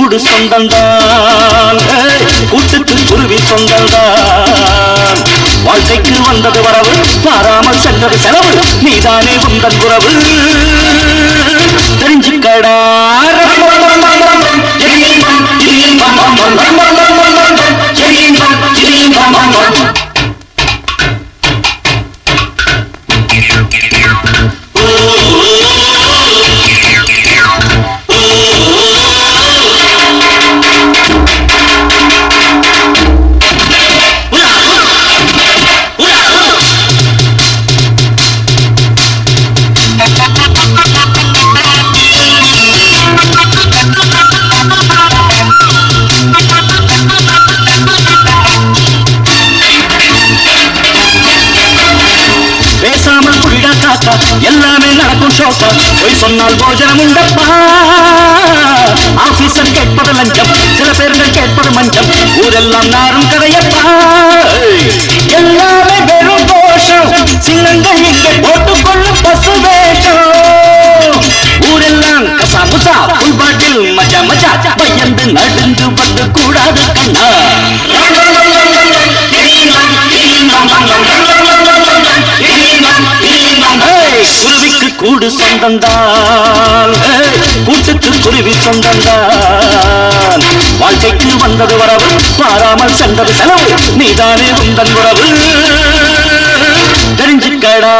கூடு சொந்தந்தான் ஏய், கூட்டுக்கு குருவி சொந்தந்தான் வாழ்க்கைக்கு வந்தது வரவு மாறாமல் சென்றது செலவு நீதானே உந்தன் உறவு தெரிஞ்சுக்கடா பேசாமல் குடிடா காக்கா எல்லாமே நடக்கும் ஷோக்கா பொய் சொன்னால் போஜனம் உண்டப்பா ஆபீசர் கேட்பது லஞ்சம் சில பேர்கள் கேட்பது மஞ்சம் ஊரெல்லாம் நாரும் கதையப்பா எல்லாமே வெறும் கோஷம் சின்னங்கள் இங்கே போட்டுக்கொள்ளும் பசு வேஷம் ஊரெல்லாம் கசா புசா புல் பாட்டில் மஜா மஜா பயந்து நடுந்து வந்து கூடாது கண்ணா ஏய், குருவிக்கு கூடு சொந்தந்தான் ஏய், கூட்டுக்கு குருவி சொந்தந்தான் வாழ்க்கைக்கு வந்தது வரவு மாறாமல் சென்றது செலவு நீதானே உந்தன் உறவு தெரிஞ்சுக்கடா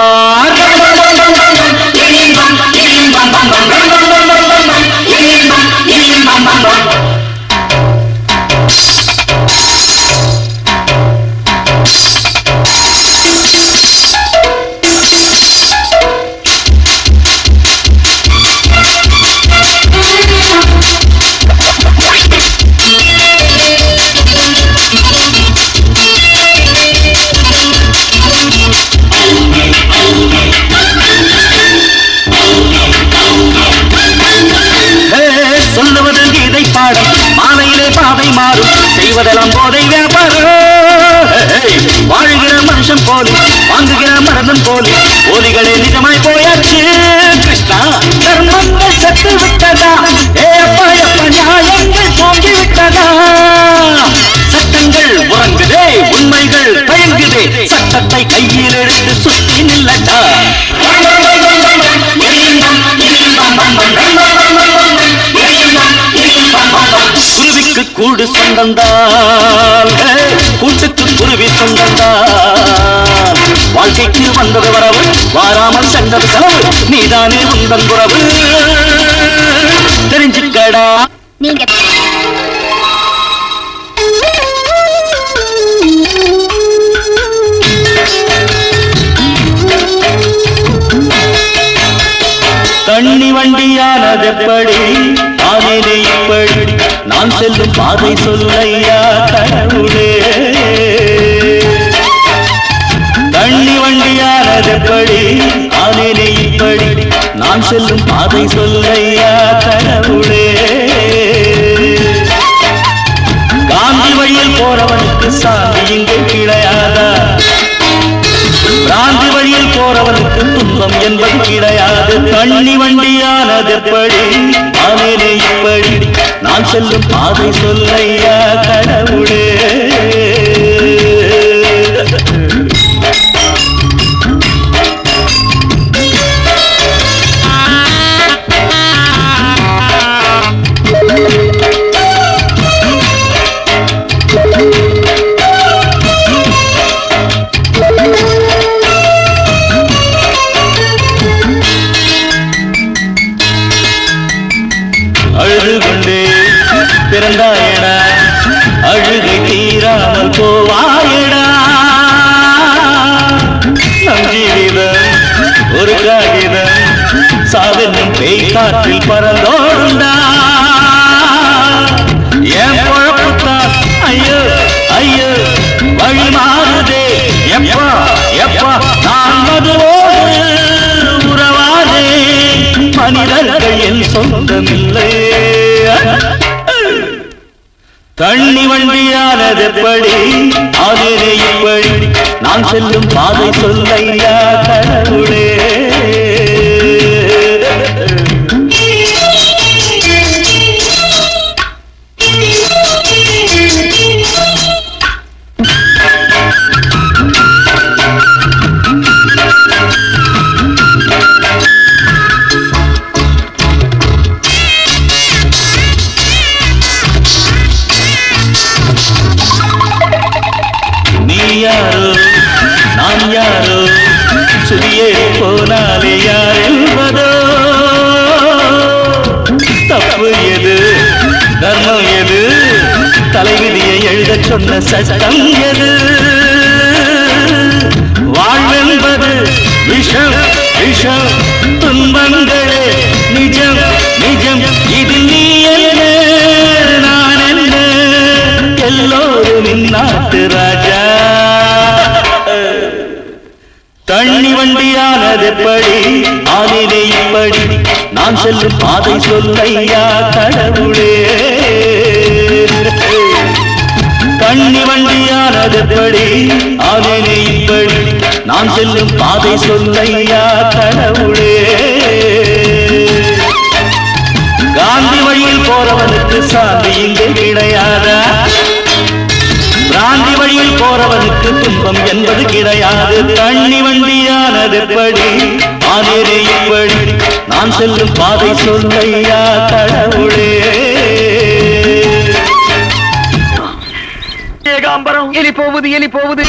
ஏய், சொல்லுவது கீதை பாடம் மாலையிலே பாதை மாறும் செய்வதெல்லாம் போதை வியாபாரம் ஏய், வாழுகிற மனுஷன் போலி வாங்குகிற மரணம் போலி போலிகளே நிஜமாய் போயாச்சு கிருஷ்ணா தர்மங்கள் செத்து விட்டதா ஏ அப்பா எப்ப நியாயங்கள் தோங்கி விட்டதா சட்டங்கள் உறங்குதே உண்மைகள் தயங்குதே சட்டத்தை கையில் எடுத்து சுத்தி நில்லட்டா குருவிக்கு கூடு சொந்தந்தான் ஏய், கூட்டுக்கு குருவி சொந்தந்தான் வாழ்க்கைக்கு வந்தது வரவு வாராமல் சென்றது செலவு நீதானே உந்தன் உறவு தெரிஞ்சுக்கடா நீங்க தண்ணி வண்டியானதெப்படி ஆனேனே இப்படி நான் செல்லும் பாதை சொல்லையா கடவுளே தண்ணி வண்டியானதெப்படி ஆனேனே இப்படி நான் செல்லும் பாதை சொல்லையா கடவுளே காந்தி வழியில் போறவனுக்கு சாந்தி இங்கே கிடையாதா பிராந்தி வழியில் போறவனுக்கு துன்பம் என்பது கிடையாது தண்ணி வண்டியானது எப்படி ஆனேனே இப்படி நான் செல்லும் பாதை சொல்லையா கடவுளே அழுது கொண்டே பிறந்தாயடா அழுகை தீராமல் போவாயடா நம் ஜீவிதம் ஒரு காகிதம் சாதனும் பேய் காற்றில் பறந்தோடுண்டா என் பொழப்புத்தான் ஐயோ ஐயோ வழி மாறுதே எப்பா எப்பா நான் மதுவோடு உறவாதே மனிதர்கள் என் சொந்தமில்லை தண்ணி வண்டியானது எப்படி ஆனேனே இப்படி நான் செல்லும் பாதை சொல்லையா கடவுளே யாரோ நான் யாரோ சுதியே போனாலே யார் என்பதோ தப்பு எது தர்மம் எது தலைவிதியை எழுதச் சொன்ன சட்டம் எது வாழ்வென்பது விஷம் விஷம் துன்பங்களே நிஜம் நிஜம் இதில் நீ என்ன நான் என்ன எல்லோரும் இந்நாட்டு ராஜா தண்ணி வண்டியானது எப்படி ஆனிலே இப்படி நான் செல்லும் பாதை சொல்லையா கடவுளே தண்ணி வண்டியானது எப்படி ஆனிலே இப்படி நான் செல்லும் பாதை சொல்லையா கடவுளே காந்தி வழியில் போறவனுக்கு சாந்தி இங்கே கிடையாதா பிராந்தி வழியில் போறவனுக்கு துன்பம் என்பது கிடையாது தண்ணி வண்டியானது எப்படி ஆனேரே இப்படி நான் செல்லும் பாதை சொல்லையா கடவுளே ஏகாம்பரம் எலி போகுது எலி போகுது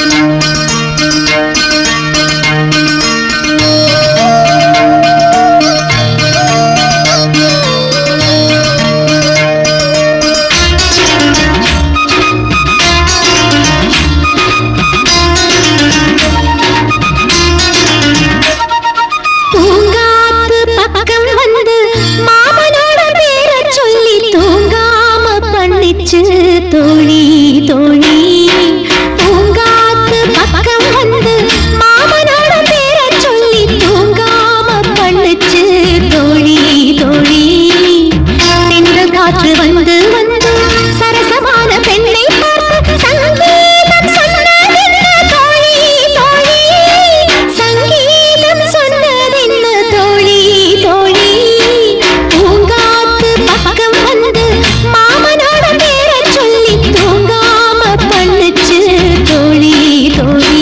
பூங்காத்து பக்கம் வந்து மாமனோட பேரை சொல்லி தூங்காம பண்ணிச்சு தோழி தோழி பூங்காத்து பக்கம் வந்து மாமனோட பேரை சொல்லி தூங்காம பண்ணிச்சு தோழி தோழி பெண்கள் காற்று வந்து வந்து சரசமான பெண்ணை பார்த்து சங்கீதம் சொன்னதென்ன தோழி தோழி சங்கீதம் சொன்னதென்ன தோழி தோழி பூங்காத்து பக்கம் வந்து மாமனோட பேரை சொல்லி தூங்காம பண்ணுச்சு தோழி தோழி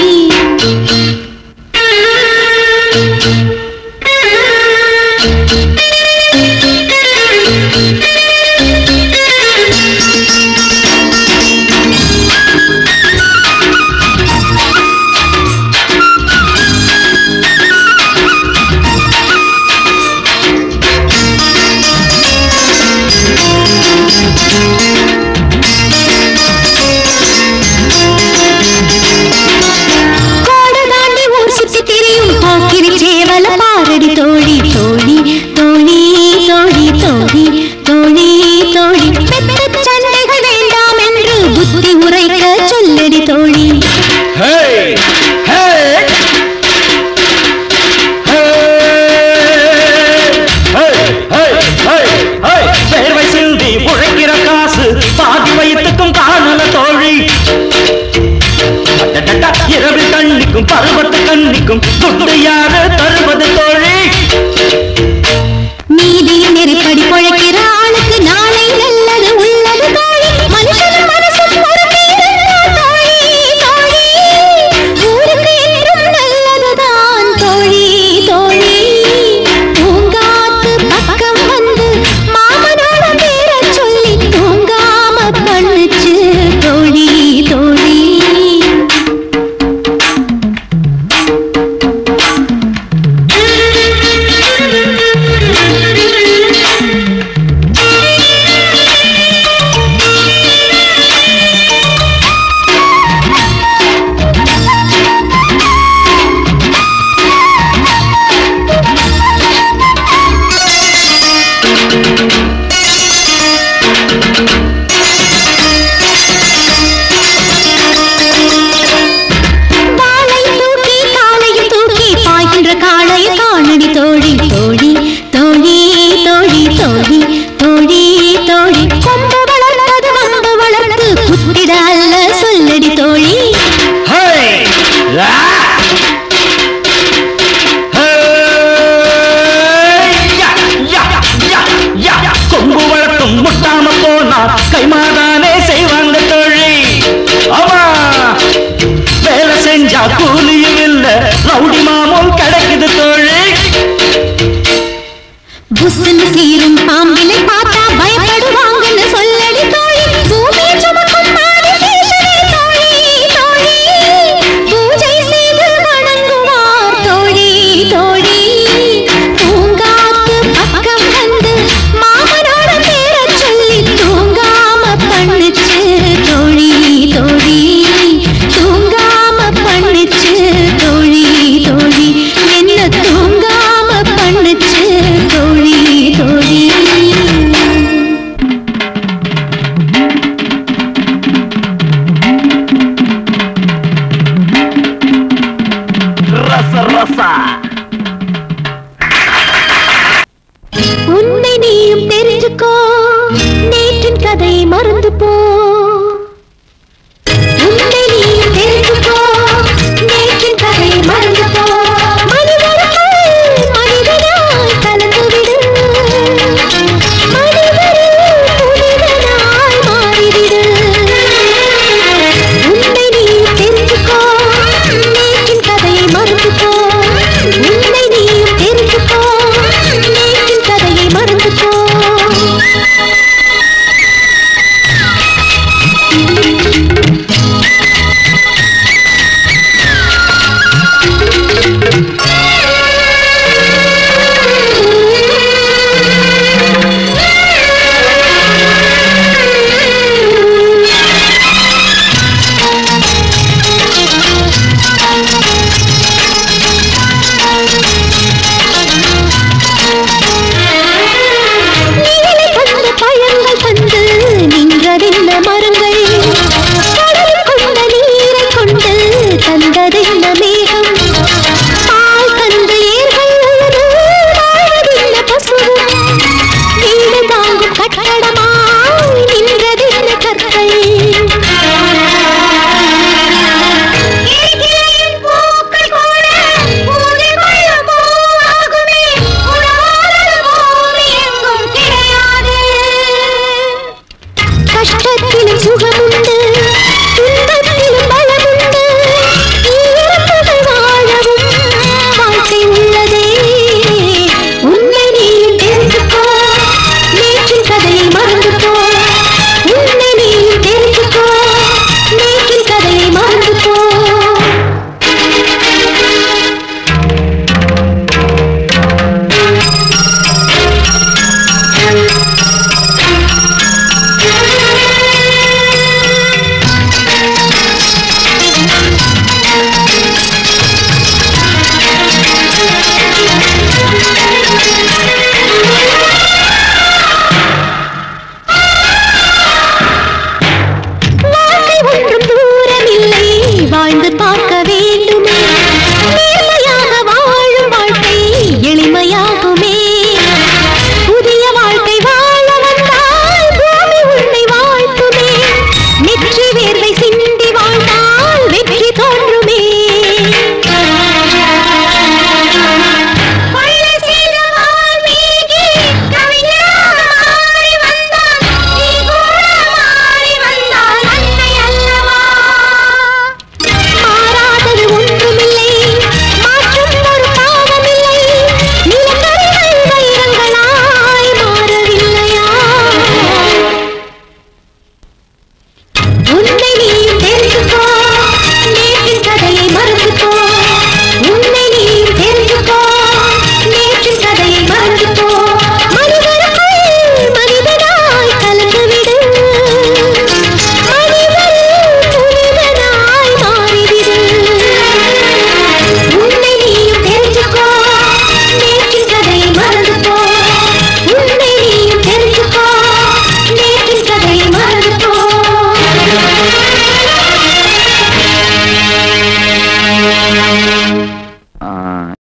கோடு தாண்டி ஊர் சுத்தி திரியும் போக்கிரி சேவல பாரடி தோழி தோழி தோழி தோழி தோழி தோழி தோழி பெத்த சண்டைகள் வேண்டாம் என்று புத்தி உரைக்க சொல்லடி தோழி ஹே ஹே வேர்வை சிந்தி உழைக்கிற காசு பாதி வயிற்றுக்கும் காணல தோழி அடடடா, இரவில் கண்ணிக்கும் பருவத்து கண்ணிக்கும் துட்டு யாரு தருவது தோழி நீதியின் நெறிப்படி பொழைக்கிற ஆளுக்கு நாளை நல்லது உள்ளது தோழி மனுஷன் மனசும் ஒரு தீரம்தான் தோழி தோழி ஊருக்கு என்றும் நல்லதுதான் தோழி தோழி பூங்காத்து பக்கம் வந்து மாமனோட பேரை சொல்லி தூங்காம பண்ணுச்சு தோழி தோழி வாளை தூக்கி காலையில் தூக்கி பாய்கின்ற காளைய காணடி தோழி தோழி தோழி தோழி தோழி தோழி தோழி கொம்பு வளர்த்தது வம்பு வளர்த்து குத்திட அல்ல